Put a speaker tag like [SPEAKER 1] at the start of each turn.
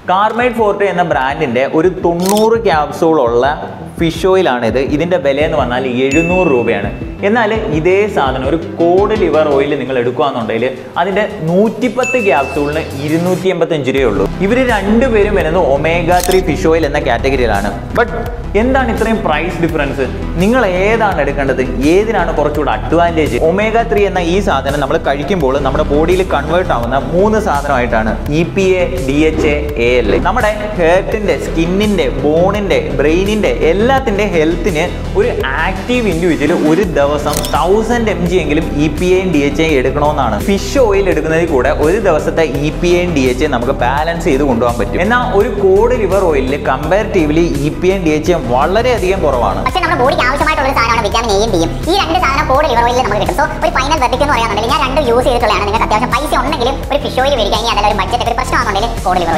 [SPEAKER 1] കാർമൈഡ് fort എന്ന ബ്രാൻഡിന്റെ ഒരു തൊണ്ണൂറ് ക്യാപ്സൂളുള്ള ഫിഷ് ഓയിലാണിത് ഇതിന്റെ വില എന്ന് പറഞ്ഞാൽ എഴുന്നൂറ് രൂപയാണ് എന്നാൽ ഇതേ സാധനം ഒരു കോഡ് ലിവർ ഓയിൽ നിങ്ങൾ എടുക്കുകയാണെന്നുണ്ടെങ്കിൽ അതിന്റെ നൂറ്റിപ്പത്ത് ക്യാപ്സൂളിന് ഇരുന്നൂറ്റി എൺപത്തഞ്ച് രൂപയുള്ളൂ ഇവർ രണ്ടുപേരും വരുന്നത് ഒമേഗ ത്രീ ഫിഷ് ഓയിൽ എന്ന കാറ്റഗറിയിലാണ് ബട്ട് എന്താണ് ഇത്രയും പ്രൈസ് ഡിഫറൻസ് നിങ്ങൾ ഏതാണ് എടുക്കേണ്ടത് ഏതിനാണ് കുറച്ചുകൂടെ അഡ്വാൻറ്റേജ് ഒമേഗ ത്രീ എന്ന ഈ സാധനം നമ്മൾ കഴിക്കുമ്പോൾ നമ്മുടെ ബോഡിയിൽ കൺവേർട്ട് ആവുന്ന മൂന്ന് സാധനമായിട്ടാണ് E P A D H A A L നമ്മുടെ ഹേർട്ടിന്റെ സ്കിന്നിന്റെ ബോണിന്റെ ബ്രെയിനിന്റെ എല്ലാത്തിന്റെ ഹെൽത്തിന് ഒരു ആക്റ്റീവ് ഇൻഡിവിജ്വൽ ഒരു ദിവസം തൗസൻഡ് എം ജി എങ്കിലും ഇ പി എയും ഡി എച്ച് എയും എടുക്കണമെന്നാണ് ഫിഷ് ഓയിൽ എടുക്കുന്നതിൽ കൂടെ ഒരു ദിവസത്തെ ഇ പി എയും ഡി എച്ച് നമുക്ക് ബാലൻസ് ചെയ്ത് കൊണ്ടുപോകാൻ പറ്റും എന്നാൽ ഒരു കോഡ് ലിവർ ഓയിലിൽ കമ്പാരിറ്റീവ്ലി ഇ പി എയും ഡി എച്ച് വളരെയധികം കുറവാണ്
[SPEAKER 2] പക്ഷേ നമ്മുടെ ബോഡിക്ക് ആവശ്യമായിട്ടുള്ള ഒരു സാധനമാണ് വിറ്റാമിൻ എയും ഡിയും ഈ രണ്ട് സാധനം കോഡ് ലിവർ ഓയിലിൽ നമുക്ക് കിട്ടും സോ ഒരു ഫൈനൽ വെർഡിക്ട് എന്ന് പറയാന്നുണ്ടെങ്കിൽ ഞാൻ രണ്ട് യൂസ് ചെയ്തിട്ടുള്ളതാണ് നിങ്ങൾക്ക് അത്യാവശ്യം പൈസ ഉണ്ടെങ്കിലും ഒരു ഫിഷ് ഓയിൽ മേടിക്കാൻ ഇനി അതല്ല ഒരു ബഡ്ജറ്റ് ഒരു പ്രശ്നമാണെന്നുണ്ടെങ്കിൽ കോഡ് ലിവർ